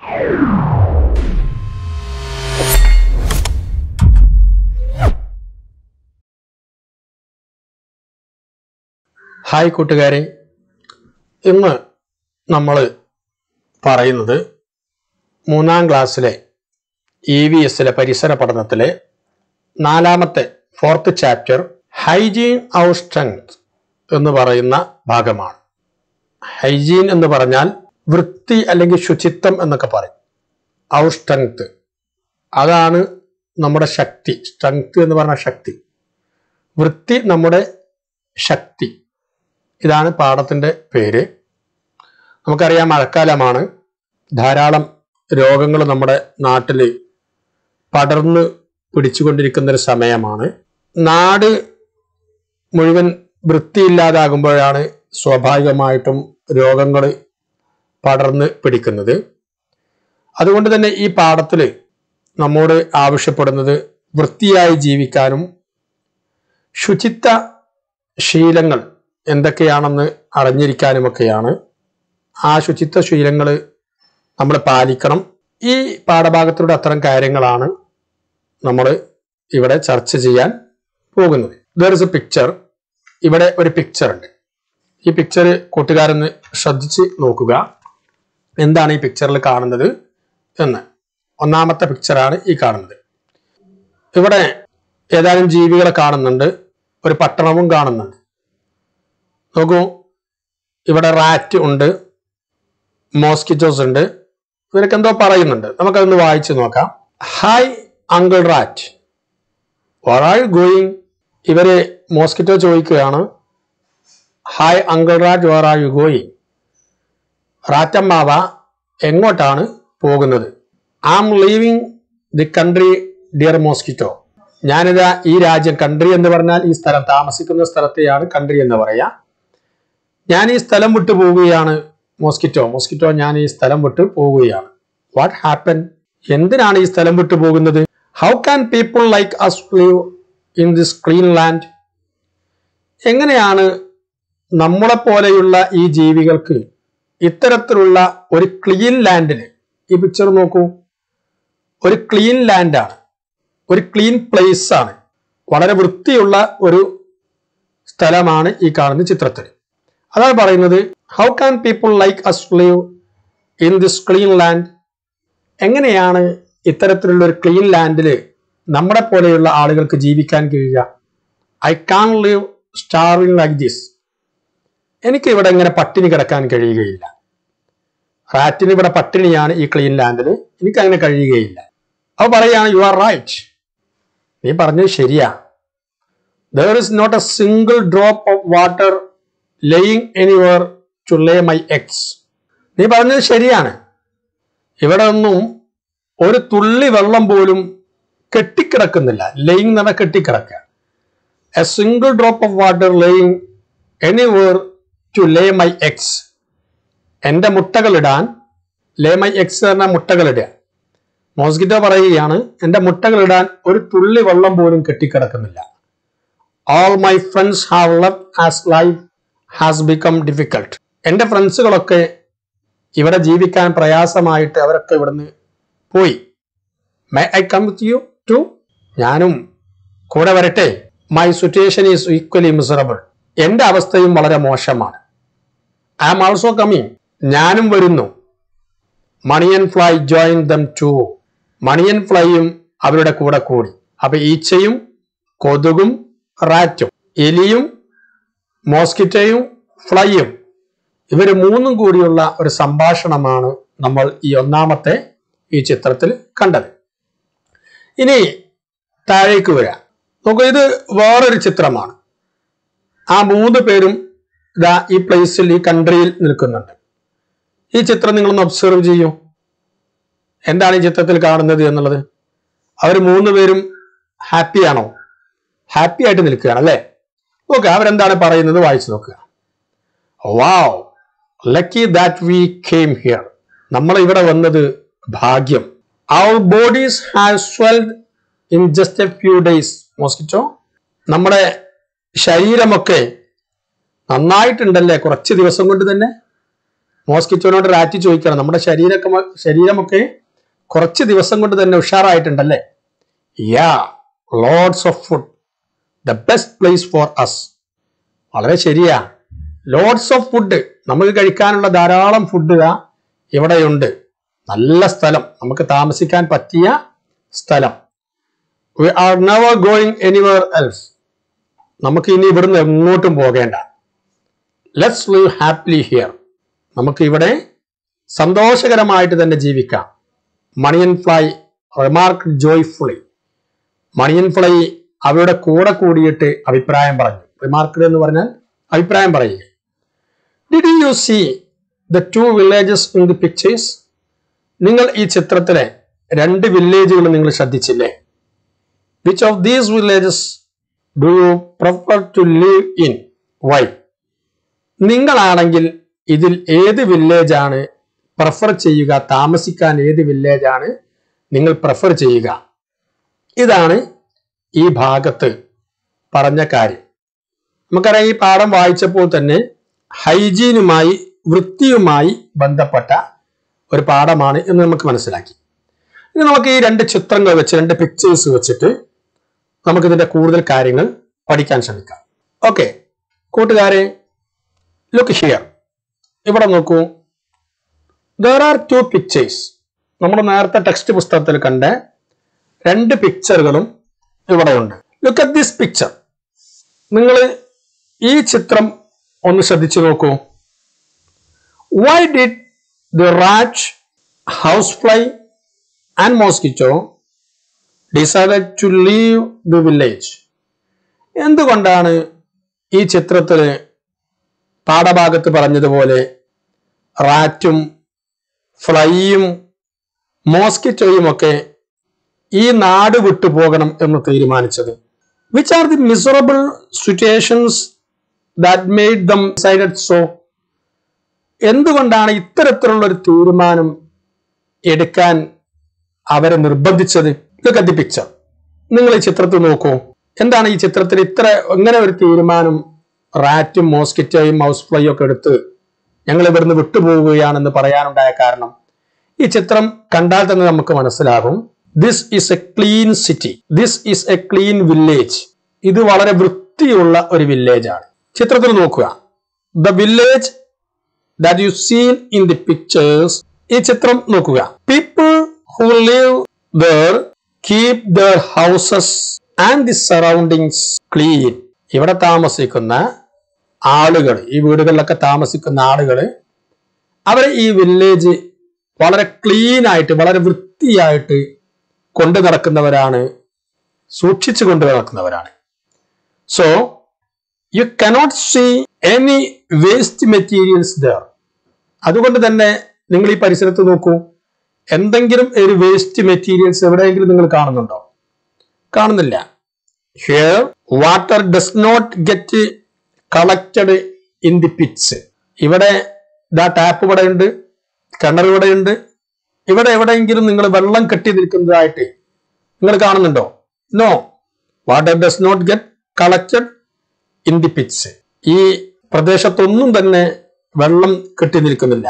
hi കൂട്ടുകാരെ ഇന്ന് നമ്മൾ പറയുന്നത് മൂന്നാം ക്ലാസ്സിലെ ഇ വി എസിലെ പരിസര പഠനത്തിലെ നാലാമത്തെ fourth chapter hygiene our strength എന്ന് പറയുന്ന ഭാഗമാണ് ഹൈജീൻ എന്ന് പറഞ്ഞാൽ വൃത്തി അല്ലെങ്കിൽ ശുചിത്വം എന്നൊക്കെ പറയും ഔർ സ്ട്രെങ്ത് അതാണ് നമ്മുടെ ശക്തി സ്ട്രെങ്ത് എന്ന് പറഞ്ഞ ശക്തി വൃത്തി നമ്മുടെ ശക്തി ഇതാണ് പാഠത്തിന്റെ പേര് നമുക്കറിയാം മഴക്കാലമാണ് ധാരാളം രോഗങ്ങൾ നമ്മുടെ നാട്ടിൽ പടർന്ന് പിടിച്ചുകൊണ്ടിരിക്കുന്ന ഒരു സമയമാണ് നാട് മുഴുവൻ വൃത്തിയില്ലാതാകുമ്പോഴാണ് സ്വാഭാവികമായിട്ടും രോഗങ്ങൾ പടർന്ന് പിടിക്കുന്നത് അതുകൊണ്ട് തന്നെ ഈ പാഠത്തിൽ നമ്മോട് ആവശ്യപ്പെടുന്നത് വൃത്തിയായി ജീവിക്കാനും ശുചിത്വ ശീലങ്ങൾ എന്തൊക്കെയാണെന്ന് അറിഞ്ഞിരിക്കാനുമൊക്കെയാണ് ആ ശുചിത്വ ശീലങ്ങൾ നമ്മൾ പാലിക്കണം ഈ പാഠഭാഗത്തിലൂടെ അത്തരം കാര്യങ്ങളാണ് നമ്മൾ ഇവിടെ ചർച്ച ചെയ്യാൻ പോകുന്നത് ദർ ഇസ് എ പിക്ചർ ഇവിടെ ഒരു പിക്ചർ ഉണ്ട് ഈ പിക്ചർ കൂട്ടുകാരൊന്ന് ശ്രദ്ധിച്ച് നോക്കുക എന്താണ് ഈ പിക്ചറിൽ കാണുന്നത് എന്ന് ഒന്നാമത്തെ പിക്ചറാണ് ഈ കാണുന്നത് ഇവിടെ ഏതാനും ജീവികളെ കാണുന്നുണ്ട് ഒരു പട്ടണവും കാണുന്നുണ്ട് നോക്കൂ ഇവിടെ റാറ്റ് ഉണ്ട് മോസ്കിറ്റോസ് ഉണ്ട് ഇവരൊക്കെ എന്തോ പറയുന്നുണ്ട് നമുക്കതൊന്ന് വായിച്ചു നോക്കാം hi uncle rat where are you going ഇവര് മോസ്കിറ്റോ ചോദിക്കുകയാണ് hi uncle rat where are you going റാറ്റമ്മാവ എങ്ങോട്ടാണ് പോകുന്നത് I am leaving the country dear mosquito ഞാനിതാ ഈ രാജ്യം കൺട്രി എന്ന് പറഞ്ഞാൽ ഈ സ്ഥലം താമസിക്കുന്ന സ്ഥലത്തെയാണ് കൺട്രി എന്ന് പറയാ ഞാൻ ഈ സ്ഥലം വിട്ടു പോവുകയാണ് മോസ്കിറ്റോ മോസ്കിറ്റോ ഞാൻ ഈ സ്ഥലം വിട്ട് പോവുകയാണ് വാട്ട് ഹാപ്പൻ എന്തിനാണ് ഈ സ്ഥലം വിട്ടു പോകുന്നത് how can people like us live in this clean land എങ്ങനെയാണ് നമ്മളെ പോലെയുള്ള ഈ ജീവികൾക്ക് ഇത്തരത്തിലുള്ള ഒരു ക്ലീൻ ലാൻഡിൽ ഈ പിക്ചർ നോക്കൂ ഒരു ക്ലീൻ ലാൻഡാണ് ഒരു ക്ലീൻ പ്ലേസ് ആണ് വളരെ വൃത്തിയുള്ള ഒരു സ്ഥലമാണ് ഈ കാണുന്ന ചിത്രത്തിൽ അതാണ് പറയുന്നത് how can people like us live in this clean land എങ്ങനെയാണ് ഇത്തരത്തിലുള്ള ഒരു ക്ലീൻ ലാൻഡിൽ നമ്മളെ പോലെയുള്ള ആളുകൾക്ക് ജീവിക്കാൻ കഴിയുക I can't live staring like this എനിക്ക് ഇവിടെ ഇങ്ങനെ പട്ടിണി കിടക്കാൻ കഴിയുകയില്ല റാറ്റിന് ഇവിടെ പട്ടിണിയാണ് ഈ ക്ലീൻ ലാൻഡിൽ എനിക്ക് അങ്ങനെ കഴിയുകയില്ല അവ പറയാണ് യു ആർ റൈറ്റ് നീ പറഞ്ഞത് ശരിയാ there is not a single drop of water laying anywhere to lay my eggs നീ പറഞ്ഞത് ശരിയാണ് ഇവിടെ ഒന്നും ഒരു തുള്ളി വെള്ളം പോലും കെട്ടിക്കിടക്കുന്നില്ല ലേയിങ് എന്ന് പറഞ്ഞാൽ കെട്ടിക്കിടക്കുക a single drop of water laying anywhere to lay my eggs എന്റെ മുട്ടകളിടാൻ ലേ മൈ എക്സ് പറഞ്ഞ മുട്ടകളിടുക മോസ്കിറ്റോ പറയുകയാണ് എന്റെ മുട്ടകളിടാൻ ഒരു തുള്ളി വെള്ളം പോലും കെട്ടിക്കിടക്കുന്നില്ല ഓൾ മൈ ഫ്രണ്ട്സ് ഹാവ് ലവ് as life has become difficult എന്റെ ഫ്രണ്ട്സുകളൊക്കെ ഇവിടെ ജീവിക്കാൻ പ്രയാസമായിട്ട് അവരൊക്കെ ഇവിടുന്ന് പോയി may I come with you too ഞാനും കൂടെ വരട്ടെ my situation is equally miserable എന്റെ അവസ്ഥയും വളരെ മോശമാണ് ഐ ആം ഓൾസോ കമ്മിങ് ഞാനും വരുന്നു മണിയൻ ഫ്ലൈ ജോയിൻ ദം ടു മണിയൻ ഫ്ലൈയും അവരുടെ കൂടെ കൂടി അപ്പൊ ഈച്ചയും കൊതുകും റാറ്റും എലിയും മോസ്കിറ്റോയും ഫ്ലൈയും ഇവര് മൂന്നും കൂടിയുള്ള ഒരു സംഭാഷണമാണ് നമ്മൾ ഈ ഒന്നാമത്തെ ഈ ചിത്രത്തിൽ കണ്ടത് ഇനി താഴേക്ക് വരാം നോക്കൂ ഇത് വേറൊരു ചിത്രമാണ് ആ മൂന്ന് പേരും ഇതാ ഈ പ്ലേസിൽ ഈ കൺട്രിയിൽ നിൽക്കുന്നുണ്ട് ഈ ചിത്രം നിങ്ങളൊന്ന് ഒബ്സർവ് ചെയ്യൂ എന്താണ് ഈ ചിത്രത്തിൽ കാണുന്നത് എന്നുള്ളത് അവർ മൂന്ന് പേരും ഹാപ്പിയാണോ ഹാപ്പി ആയിട്ട് നിൽക്കുകയാണ് അല്ലേ നോക്കുക അവരെന്താണ് പറയുന്നത് വായിച്ചു നോക്കുക wow lucky that we came here നമ്മൾ ഇവിടെ വന്നത് ഭാഗ്യം our bodies have swelled in just a few days mosquito നമ്മുടെ ശരീരമൊക്കെ നന്നായിട്ടുണ്ടല്ലേ കുറച്ച് ദിവസം കൊണ്ട് തന്നെ മോസ്കിറ്റോനോട് റാറ്റ് ചോദിക്കണം നമ്മുടെ ശരീരമൊക്കെ മ- ശരീരമൊക്കെ കുറച്ച് ദിവസം കൊണ്ട് തന്നെ ഉഷാറായിട്ടുണ്ടല്ലേ yeah loads of food the best place for us വളരെ ശരിയാ ലോഡ്സ് ഓഫ് ഫുഡ് നമുക്ക് കഴിക്കാനുള്ള ധാരാളം ഫുഡ് ഇവിടെയുണ്ട് നല്ല സ്ഥലം നമുക്ക് താമസിക്കാൻ പറ്റിയ സ്ഥലം we are never going anywhere else നമുക്ക് ഇനി ഇവിടുന്ന് എങ്ങോട്ടും പോകേണ്ട ലെറ്റ്സ് ലിവ് ഹാപ്പിലി ഹിയർ നമുക്ക് ഇവിടെ സന്തോഷകരമായിട്ട് തന്നെ ജീവിക്കാം മണിയൻ ഫ്ലൈ റിമാർക്ക് ജോയ്ഫുള്ളി മണിയൻ ഫ്ലൈ അവരുടെ കൂടെ കൂടിയിട്ട് അഭിപ്രായം പറഞ്ഞു റിമാർക്കഡ് എന്ന് പറഞ്ഞാൽ അഭിപ്രായം പറയുക did you see the two villages in the pictures നിങ്ങൾ ഈ ചിത്രത്തിലെ രണ്ട് വില്ലേജുകൾ നിങ്ങൾ ശ്രദ്ധിച്ചില്ലേ which of these villages do you prefer to live in why നിങ്ങളാണെങ്കിൽ ഇതിൽ ഏത് വില്ലേജാണ് പ്രിഫർ ചെയ്യുക താമസിക്കാൻ ഏത് വില്ലേജാണ് നിങ്ങൾ പ്രിഫർ ചെയ്യുക ഇതാണ് ഈ ഭാഗത്ത് പറഞ്ഞ കാര്യം നമുക്കറിയാം ഈ പാഠം വായിച്ചപ്പോൾ തന്നെ ഹൈജീനുമായി വൃത്തിയുമായി ബന്ധപ്പെട്ട ഒരു പാഠമാണ് എന്ന് നമുക്ക് മനസ്സിലാക്കി ഇനി നമുക്ക് ഈ രണ്ട് ചിത്രങ്ങൾ വെച്ച് രണ്ട് പിക്ചേഴ്സ് വെച്ചിട്ട് നമുക്ക് ഇതിന്റെ കൂടുതൽ കാര്യങ്ങൾ പഠിക്കാൻ ശ്രമിക്കാം ഓക്കെ കൂട്ടുകാരെ ലുക്ക് ഹിയർ ഇവിടെ നോക്കൂ ദർ ആർ ടു പിക്ചേഴ്സ് നമ്മൾ നേരത്തെ ടെക്സ്റ്റ് പുസ്തകത്തിൽ കണ്ട രണ്ട് പിക്ചറുകളും ഇവിടെ ഉണ്ട് ലുക്ക് അറ്റ് ദിസ് പിക്ചർ നിങ്ങൾ ഈ ചിത്രം ഒന്ന് ശ്രദ്ധിച്ചു നോക്കൂ why did the rat house fly and mosquito decided to leave the village എന്തുകൊണ്ടാണ് ഈ ചിത്രത്തിൽ പാഠഭാഗത്ത് പറഞ്ഞതുപോലെ റാറ്റും ഫ്ലൈയും മോസ്കിറ്റോയും ഒക്കെ ഈ നാട് വിട്ടു പോകണം എന്ന് തീരുമാനിച്ചത് which are the miserable situations that made them decided so എന്തുകൊണ്ടാണ് ഇത്തരത്തിലുള്ള ഒരു തീരുമാനം എടുക്കാൻ അവരെ നിർബന്ധിച്ചത് ലുക്ക് അറ്റ് ദി പിക്ചർ നിങ്ങൾ ഈ ചിത്രത്തിൽ നോക്കൂ എന്താണ് ഈ ചിത്രത്തിൽ ഇത്ര എങ്ങനെ ഒരു തീരുമാനം റാറ്റും മോസ്കിറ്റോയും മൗസ് ഫ്ലൈയും ഒക്കെ എടുത്ത് ഞങ്ങൾ ഇവിടുന്ന് വിട്ടുപോവുകയാണെന്ന് പറയാനുണ്ടായ കാരണം ഈ ചിത്രം കണ്ടാൽ തന്നെ നമുക്ക് മനസ്സിലാകും this is a clean city this is a clean village ഇത് വളരെ വൃത്തിയുള്ള ഒരു വില്ലേജ് ആണ് ചിത്രത്തിൽ നോക്കുക the village that you seen in the pictures ഈ ചിത്രം നോക്കുക people who live there keep their houses and the surroundings clean ഇവിടെ താമസിക്കുന്ന ആളുകൾ ഈ വീടുകളിലൊക്കെ താമസിക്കുന്ന ആളുകൾ അവർ ഈ വില്ലേജ് വളരെ ക്ലീൻ ആയിട്ട് വളരെ വൃത്തിയായിട്ട് കൊണ്ടു നടക്കുന്നവരാണ് സൂക്ഷിച്ചു കൊണ്ടു നടക്കുന്നവരാണ് so you cannot see any waste materials there അതുകൊണ്ട് തന്നെ നിങ്ങൾ ഈ പരിസരത്ത് നോക്കൂ എന്തെങ്കിലും ഒരു വേസ്റ്റ് മെറ്റീരിയൽസ് എവിടെയെങ്കിലും നിങ്ങൾ കാണുന്നുണ്ടോ കാണുന്നില്ല here water does not get collected in the pits ഇവിടെ ദാ ടാപ്പ് ഇവിടെ ഉണ്ട് കിണർ ഇവിടെ ഉണ്ട് ഇവിടെ എവിടെയെങ്കിലും നിങ്ങൾ വെള്ളം കെട്ടി നിൽക്കുന്നതായിട്ട് നിങ്ങൾ കാണുന്നുണ്ടോ no water does not get collected in the pits ഈ പ്രദേശത്തൊന്നും തന്നെ വെള്ളം കെട്ടി നിൽക്കുന്നില്ല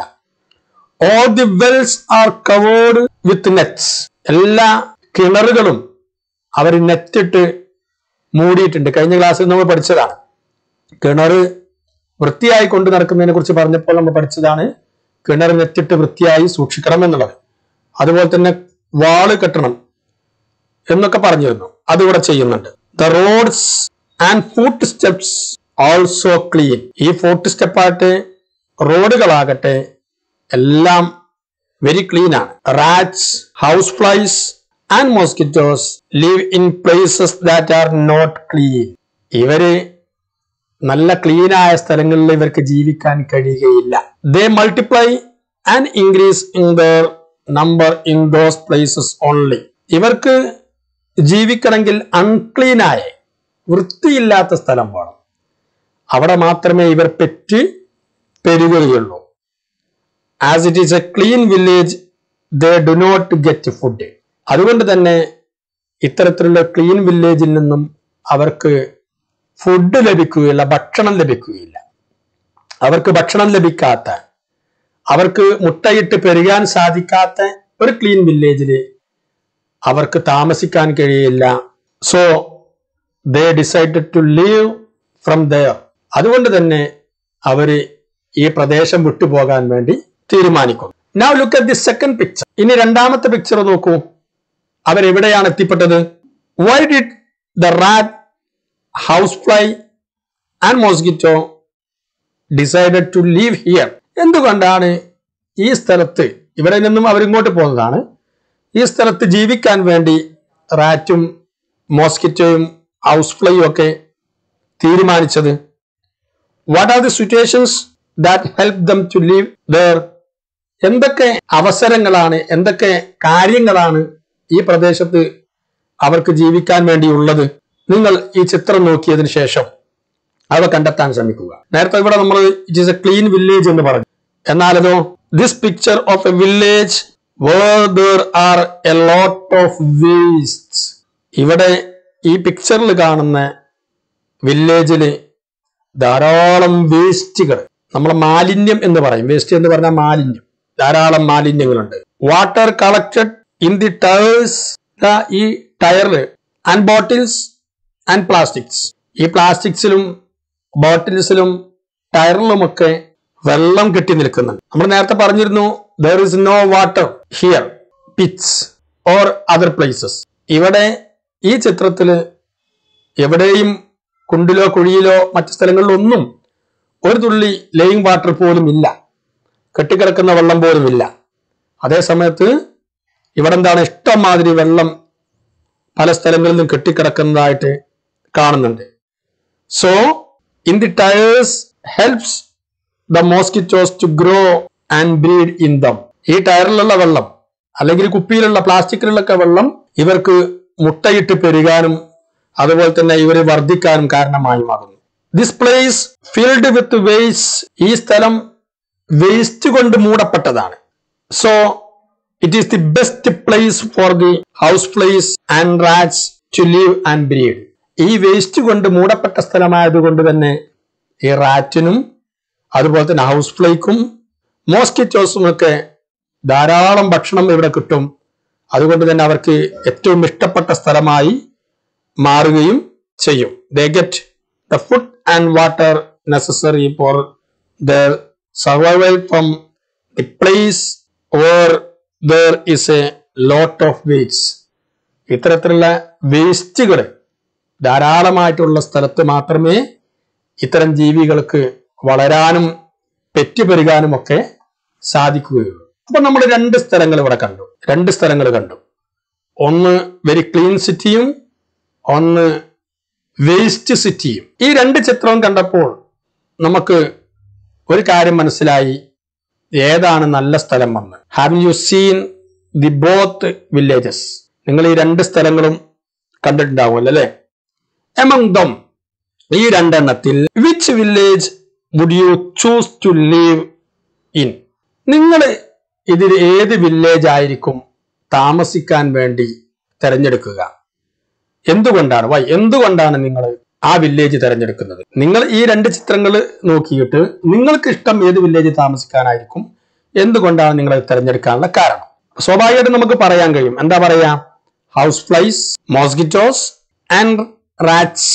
all the wells are covered with nets എല്ലാ കിണറുകളും അവർ നെറ്റിട്ട് മൂടിയിട്ടുണ്ട് കഴിഞ്ഞ ക്ലാസ്സിൽ നമ്മൾ പഠിച്ചതാണ് കിണർ വൃത്തിയായി കൊണ്ടു നടക്കുന്നതിനെ കുറിച്ച് പറഞ്ഞപ്പോൾ നമ്മൾ പഠിച്ചതാണ് കിണർ നെറ്റിട്ട് വൃത്തിയായി സൂക്ഷിക്കണം എന്നുള്ളത് അതുപോലെ തന്നെ വാള് കെട്ടണം എന്നൊക്കെ പറഞ്ഞിരുന്നു അതിവിടെ ചെയ്യുന്നുണ്ട് the roads and footsteps also clean ഈ ഫുട്ട് സ്റ്റെപ്പായിട്ട് റോഡുകളാകട്ടെ എല്ലാം വെരി ക്ലീൻ ആണ് rats house flies and mosquitoes live in places that are not clean ഇവര് നല്ല ക്ലീൻ ആയ സ്ഥലങ്ങളിൽ ഇവർക്ക് ജീവിക്കാൻ കഴിയുകയില്ല they multiply and increase in their number in those places only ഇവർക്ക് ജീവിക്കണമെങ്കിൽ അൺക്ലീൻ ആയ വൃത്തിയില്ലാത്ത സ്ഥലം വേണം അവിടെ മാത്രമേ ഇവർ പെറ്റ് പെരുകുകയുള്ളൂ as it is a clean village they do not get food അതുകൊണ്ട് തന്നെ ഇത്തരത്തിലുള്ള ക്ലീൻ വില്ലേജിൽ നിന്നും അവർക്ക് ഫുഡ് ലഭിക്കുകയില്ല ഭക്ഷണം ലഭിക്കുകയില്ല അവർക്ക് ഭക്ഷണം ലഭിക്കാത്ത അവർക്ക് മുട്ടയിട്ട് പെരുകാൻ സാധിക്കാത്ത ഒരു ക്ലീൻ വില്ലേജില് അവർക്ക് താമസിക്കാൻ കഴിയില്ല so they decided to leave from there അതുകൊണ്ട് തന്നെ അവര് ഈ പ്രദേശം വിട്ടുപോകാൻ വേണ്ടി തീരുമാനിക്കും now look at the second picture ഇനി രണ്ടാമത്തെ പിക്ചർ നോക്കൂ അവരെവിടെയാണ് എത്തിപ്പെട്ടത് why did the rat house fly and mosquito decided to leave here എന്തുകൊണ്ടാണ് ഈ സ്ഥലത്ത് ഇവിടെ നിന്നും അവരിങ്ങോട്ട് പോകുന്നതാണ് ഈ സ്ഥലത്ത് ജീവിക്കാൻ വേണ്ടി റാറ്റും മോസ്കിറ്റോയും ഹൗസ് ഫ്ലൈയും ഒക്കെ തീരുമാനിച്ചത് what are the situations that help them to leave there എന്തൊക്കെ അവസരങ്ങളാണ് എന്തൊക്കെ കാര്യങ്ങളാണ് ഈ പ്രദേശത്ത് അവർക്ക് ജീവിക്കാൻ വേണ്ടിയുള്ളത് നിങ്ങൾ ഈ ചിത്രം നോക്കിയതിനു ശേഷം അവ കണ്ടെത്താൻ ശ്രമിക്കുക നേരത്തെ ഇവിടെ നമ്മൾ it is a clean village എന്ന് പറഞ്ഞു എന്നാലതോ this picture of a village where there are a lot of waste ഇവിടെ ഈ പിക്ചറിൽ കാണുന്ന വില്ലേജില് ധാരാളം വേസ്റ്റുകൾ നമ്മളെ മാലിന്യം എന്ന് പറയും വേസ്റ്റ് എന്ന് പറഞ്ഞാൽ മാലിന്യം ധാരാളം മാലിന്യങ്ങളുണ്ട് water collected in the tyres ഈ ടയറിൽ ആൻഡ് ബോട്ടിൽസ് ആൻഡ് പ്ലാസ്റ്റിക്സ് ഈ പ്ലാസ്റ്റിക്സിലും ബോട്ടിൽസിലും ടയറിലുമൊക്കെ വെള്ളം കെട്ടി നിൽക്കുന്നുണ്ട് നമ്മൾ നേരത്തെ പറഞ്ഞിരുന്നു there is no water here pits or other places ഇവിടെ ഈ ചിത്രത്തില് എവിടെയും കുണ്ടിലോ കുഴിയിലോ മറ്റു സ്ഥലങ്ങളിലോ ഒന്നും ഒരു തുള്ളി ലേയിങ് വാട്ടർ പോലും ഇല്ല കെട്ടിക്കിടക്കുന്ന വെള്ളം പോലും ഇല്ല അതേ സമയത്ത് ഇവിടെ എന്താണ് ഇഷ്ടംമാതിരി വെള്ളം പല സ്ഥലങ്ങളിൽ നിന്നും കെട്ടിക്കിടക്കുന്നതായിട്ട് കാണുന്നുണ്ട് so in the tyres helps the mosquitoes to grow and breed in them ഈ ടയറിലുള്ള വെള്ളം അല്ലെങ്കിൽ കുപ്പിയിലുള്ള പ്ലാസ്റ്റിക്കിലുള്ള വെള്ളം ഇവർക്ക് മുട്ടയിട്ട് പെരുകാനും അതുപോലെ തന്നെ ഇവർ വർദ്ധിക്കാനും കാരണമായി മാറുന്നു this place filled with waste ഈ സ്ഥലം വേസ്റ്റ് കൊണ്ട് മൂടപ്പെട്ടതാണ് so it is the best place for the house place and rats to live and breed ഈ വേസ്റ്റ് കൊണ്ട് മൂടപ്പെട്ട സ്ഥലമായതുകൊണ്ട് തന്നെ ഈ റാറ്റിനും അതുപോലെ തന്നെ ഹൗസ് ഫ്ലൈക്കും മോസ്കിറ്റോസും ഒക്കെ ധാരാളം ഭക്ഷണം ഇവിടെ കിട്ടും അതുകൊണ്ട് തന്നെ അവർക്ക് ഏറ്റവും ഇഷ്ടപ്പെട്ട സ്ഥലമായി മാറുകയും ചെയ്യും they get the food and water necessary for the survival from the place or there is a lot of waste ഇത്തരത്തിലുള്ള വേസ്റ്റുകൾ ധാരാളമായിട്ടുള്ള സ്ഥലത്ത് മാത്രമേ ഇത്തരം ജീവികൾക്ക് വളരാനും പെറ്റുപെരുകാനും ഒക്കെ സാധിക്കുകയുള്ളൂ അപ്പൊ നമ്മൾ രണ്ട് സ്ഥലങ്ങൾ ഇവിടെ കണ്ടു രണ്ട് സ്ഥലങ്ങൾ കണ്ടു ഒന്ന് വെരി ക്ലീൻ സിറ്റിയും ഒന്ന് വേസ്റ്റ് സിറ്റിയും ഈ രണ്ട് ചിത്രവും കണ്ടപ്പോൾ നമുക്ക് ഒരു കാര്യം മനസ്സിലായി ഏതാണ് നല്ല സ്ഥലം എന്ന് have you seen the both villages നിങ്ങൾ ഈ രണ്ട് സ്ഥലങ്ങളും കണ്ടിട്ടുണ്ടാവുമല്ലോ അല്ലെ എമംഗ് ദം ഈ രണ്ടെണ്ണത്തിൽ which village would you choose to live in നിങ്ങൾ ഇതിൽ ഏത് വില്ലേജ് ആയിരിക്കും താമസിക്കാൻ വേണ്ടി തിരഞ്ഞെടുക്കുക എന്തുകൊണ്ടാണ് വൈ എന്തുകൊണ്ടാണ് നിങ്ങൾ ആ വില്ലേജ് തിരഞ്ഞെടുക്കുന്നത് നിങ്ങൾ ഈ രണ്ട് ചിത്രങ്ങൾ നോക്കിയിട്ട് നിങ്ങൾക്ക് ഇഷ്ടം ഏത് വില്ലേജ് താമസിക്കാനായിരിക്കും എന്തുകൊണ്ടാണ് നിങ്ങൾ അത് തിരഞ്ഞെടുക്കാനുള്ള കാരണം സ്വാഭാവികമായിട്ടും നമുക്ക് പറയാൻ കഴിയും എന്താ പറയാ house flies mosquitoes and rats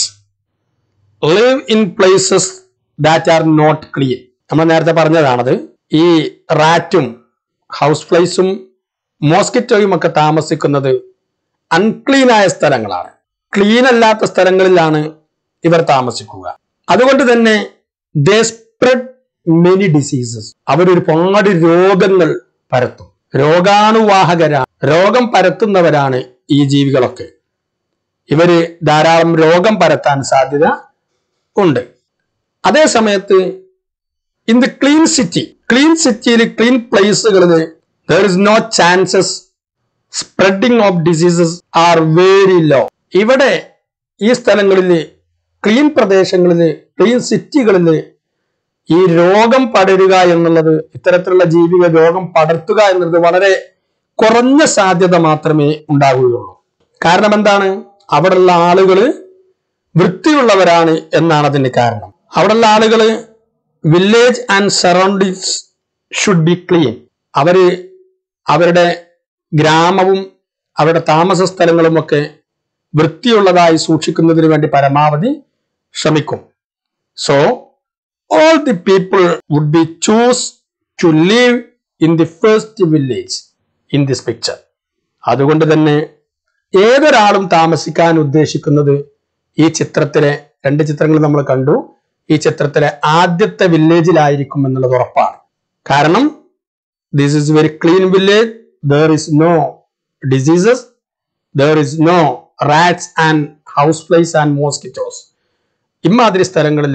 live in places that are not clean നമ്മൾ നേരത്തെ പറഞ്ഞതാണത് ഈ റാറ്റും ഹൗസ് ഫ്ലൈസും മോസ്കിറ്റോയും ഒക്കെ താമസിക്കുന്നത് അൺക്ലീൻ ആയ സ്ഥലങ്ങളാണ് ക്ലീൻ അല്ലാത്ത സ്ഥലങ്ങളിലാണ് ഇവർ താമസിക്കുക അതുകൊണ്ട് തന്നെ ദേ സ്പ്രെഡ് മെനി ഡിസീസസ് അവരൊരുപാട് രോഗങ്ങൾ പരത്തും രോഗാണുവാഹകരാണ് രോഗം പരത്തുന്നവരാണ് ഈ ജീവികളൊക്കെ ഇവര് ധാരാളം രോഗം പരത്താൻ സാധ്യത ഉണ്ട് അതേ സമയത്ത് in the clean city clean സിറ്റിയിൽ ക്ലീൻ പ്ലേസുകളിൽ there is no chances spreading of diseases are very low ഇവിടെ ഈ സ്ഥലങ്ങളിൽ ക്ലീൻ പ്രദേശങ്ങളിൽ ക്ലീൻ സിറ്റികളിൽ ഈ രോഗം പടരുക എന്നുള്ളത് ഇത്തരത്തിലുള്ള ജീവിക രോഗം പടർത്തുക എന്നുള്ളത് വളരെ കുറഞ്ഞ സാധ്യത മാത്രമേ ഉണ്ടാവുകയുള്ളൂ കാരണം എന്താണ് അവിടെയുള്ള ആളുകൾ വൃത്തിയുള്ളവരാണ് എന്നാണ് അതിന്റെ കാരണം അവിടെയുള്ള ആളുകൾ village and surroundings should be clean അവര് അവരുടെ ഗ്രാമവും അവരുടെ താമസ സ്ഥലങ്ങളും ഒക്കെ വൃത്തിയുള്ളതായി സൂക്ഷിക്കുന്നതിന് വേണ്ടി പരമാവധി ശ്രമിക്കും so all the people would be choose to live in the first village in this picture അതുകൊണ്ട് തന്നെ ഏതൊരാളും താമസിക്കാൻ ഉദ്ദേശിക്കുന്നത് ഈ ചിത്രത്തിലെ രണ്ട് ചിത്രങ്ങൾ നമ്മൾ കണ്ടു ഈ ചിത്രത്തിലെ ആദ്യത്തെ വില്ലേജിലായിരിക്കും എന്നുള്ളത് ഉറപ്പാണ് കാരണം this is very clean village there is no diseases there is no rats and house flies and mosquitoes ഇമാതിരി സ്ഥലങ്ങളിൽ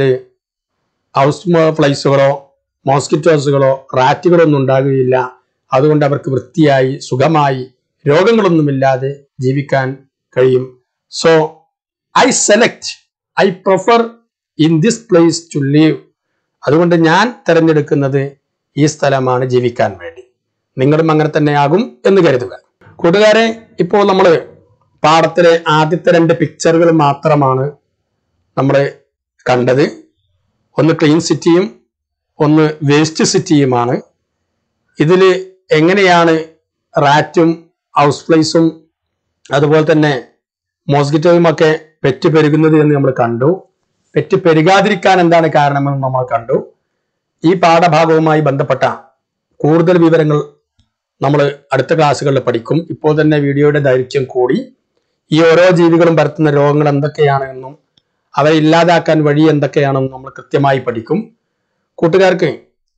ഹൗസ് ഫ്ലൈസുകളോ മോസ്കിറ്റോസുകളോ റാറ്റുകളോ ഒന്നും ഉണ്ടാകുകയില്ല അതുകൊണ്ട് അവർക്ക് വൃത്തിയായി സുഖമായി രോഗങ്ങളൊന്നുമില്ലാതെ ജീവിക്കാൻ കഴിയും so I select I prefer in this place to live അതുകൊണ്ട് ഞാൻ തിരഞ്ഞെടുക്കുന്നത് ഈ സ്ഥലമാണ് ജീവിക്കാൻ വേണ്ടി നിങ്ങളും അങ്ങനെ തന്നെയാകും എന്ന് കരുതുക കൂട്ടുകാരെ ഇപ്പോൾ നമ്മൾ പാടത്തിലെ ആദ്യത്തെ രണ്ട് പിക്ചറുകൾ മാത്രമാണ് നമ്മൾ കണ്ടത് ഒന്ന് ക്ലീൻ സിറ്റിയും ഒന്ന് വേസ്റ്റ് സിറ്റിയുമാണ് ഇതിൽ എങ്ങനെയാണ് റാറ്റും ഹൗസ് ഫ്ലൈസും അതുപോലെ തന്നെ മോസ്കിറ്റോയും ഒക്കെ പെറ്റ് പെരുകുന്നത് എന്ന് നമ്മൾ കണ്ടു പെറ്റ് പെരുകാതിരിക്കാൻ എന്താണ് കാരണമെന്ന് നമ്മൾ കണ്ടു ഈ പാഠഭാഗവുമായി ബന്ധപ്പെട്ട കൂടുതൽ വിവരങ്ങൾ നമ്മൾ അടുത്ത ക്ലാസ്സുകളിൽ പഠിക്കും ഇപ്പോൾ തന്നെ വീഡിയോയുടെ ദൈർഘ്യം കൂടി ഈ ഓരോ ജീവികളും പരത്തുന്ന രോഗങ്ങൾ എന്തൊക്കെയാണ് എന്നും അവയെ ഇല്ലാതാക്കാൻ വഴി എന്തൊക്കെയാണെന്നും നമ്മൾ കൃത്യമായി പഠിക്കും കൂട്ടുകാർക്ക്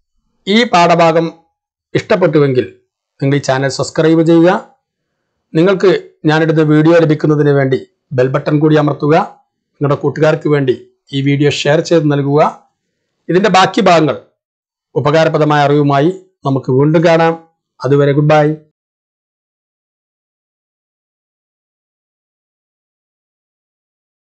ഈ പാഠഭാഗം ഇഷ്ടപ്പെട്ടുവെങ്കിൽ നിങ്ങൾ ഈ ചാനൽ സബ്സ്ക്രൈബ് ചെയ്യുക നിങ്ങൾക്ക് ഞാനിടുന്ന വീഡിയോ ലഭിക്കുന്നതിന് വേണ്ടി ബെൽ ബട്ടൺ കൂടി അമർത്തുക നിങ്ങളുടെ കൂട്ടുകാർക്ക് വേണ്ടി ഈ വീഡിയോ ഷെയർ ചെയ്ത് നൽകുക ഇതിന്റെ ബാക്കി ഭാഗങ്ങൾ ഉപകാരപ്രദമായ അറിവുമായി നമുക്ക് വീണ്ടും കാണാം അതുവരെ ഗുഡ് ബൈ